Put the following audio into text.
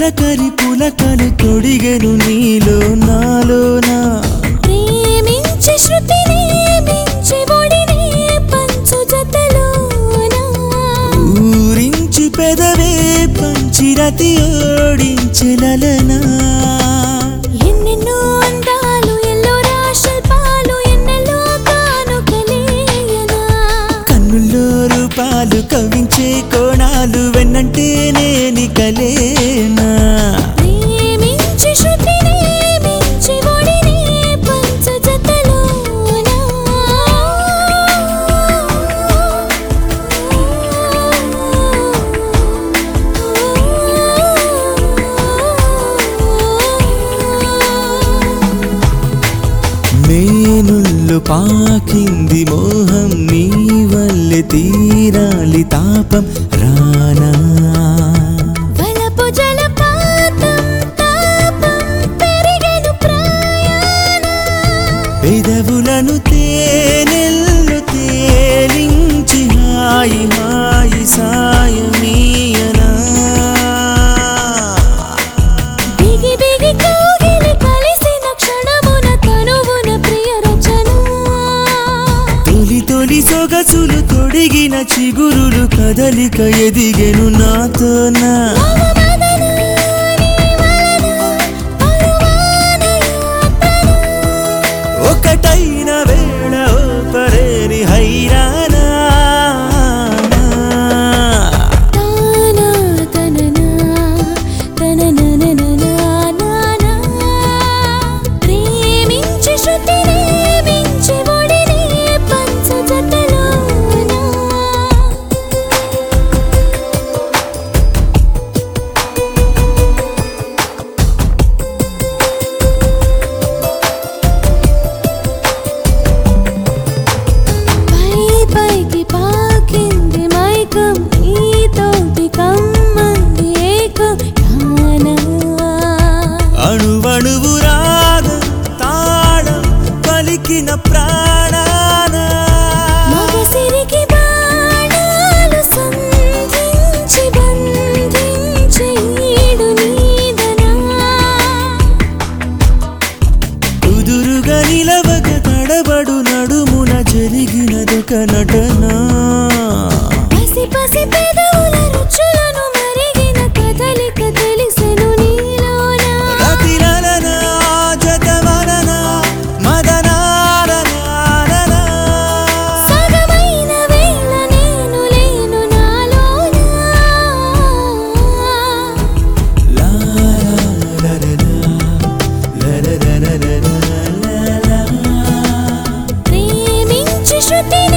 తొలకరి పులకలు తొడిగెను నీలో నాలోనా ప్రేమించి శృతిని మించి ఒడిని పంచు జతలోన ఊరించి పెదవే పంచిరతి ఓడించెలనా ఎన్నెన్నో అందాలు ఎల్లో రాశల్పాలు ఎన్నెల్లో కానుకలేయనా కన్నుల్లో రూపాలు కవించే కోణాలు వెన్నంటే నేని కలేనా ప్రేమించి శృతిని మించి ఒడిని పంచు జతలోన మేనుల్లు పాకింది మోహం నీ వల్లే తీరాలి తాపం రానా వలపు జలపాతం తాపం పెరిగెను ప్రయాణ పెదవులను తేనెల్లు తేలించి హాయి హాయి సాయమీయనా బిగి బిగి కౌగిలి కలిసిన క్షణమున తనువున ప్రియ రచన తొలి తొలి సొగసులు తొడిగిన చిగురులు కదలిక ఎదిగెను నాతోనా మదన నీ వలన పరువాన యాతన ఒకటైన వేళ ఓపరేని హైరానా తానా తననా తనననననా నానా ప్రేమించి శృతిని మించి ఒడిని పంచు జతలోనా పై పైకి పాకింది మైకం నీతోటి కమ్మంది ఏకం కానా అణువణువు రాగం తాళం పలికిన ప్రాణాన మగసిరికి బాణాలు సంధించి బంధించి ఈడు నీదనా కుదురుగా నిలవక తడబడు నడుమున జరిగినదొక నటన పసి పసి పెదవుల రుచులను మరిగిన కదలిక తెలిసెను నీలోనా రతిలలన జతవలన మదనాలన సగమైన వేళ నేను లేను నాలోనా లా లా లా లా లా లా లా లా లా లా. ప్రేమించి శృతిని